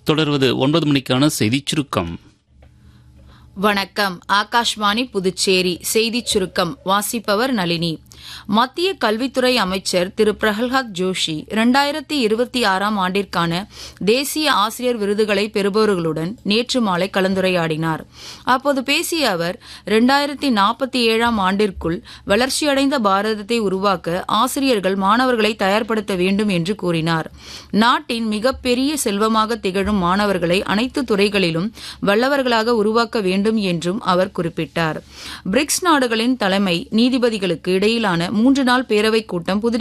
தொடர்வது ஒன்பது மணிக்கான செய்திச் சுருக்கம் வணக்கம் ஆகாஷ்வாணி புதுச்சேரி செய்திச் சுருக்கம் வாசிப்பவர் நளினி மத்திய கல்வித்துறை அமைச்சர் திரு பிரகலாத் ஜோஷி இரண்டாயிரத்தி இருபத்தி ஆறாம் ஆண்டிற்கான தேசிய ஆசிரியர் விருதுகளை பெறுபவர்களுடன் நேற்று மாலை கலந்துரையாடினார் அப்போது பேசிய அவர் இரண்டாயிரத்தி நாற்பத்தி ஏழாம் ஆண்டிற்குள் வளர்ச்சியடைந்த பாரதத்தை உருவாக்க ஆசிரியர்கள் மாணவர்களை தயார்படுத்த வேண்டும் என்று கூறினார் நாட்டின் மிகப்பெரிய செல்வமாக திகழும் மாணவர்களை அனைத்து துறைகளிலும் வல்லவர்களாக உருவாக்க வேண்டும் என்றும் அவர் குறிப்பிட்டார் பிரிக்ஸ் நாடுகளின் தலைமை நீதிபதிகளுக்கு இடையிலான மூன்று நாள் பேரவைக் கூட்டம் புதுடில்லி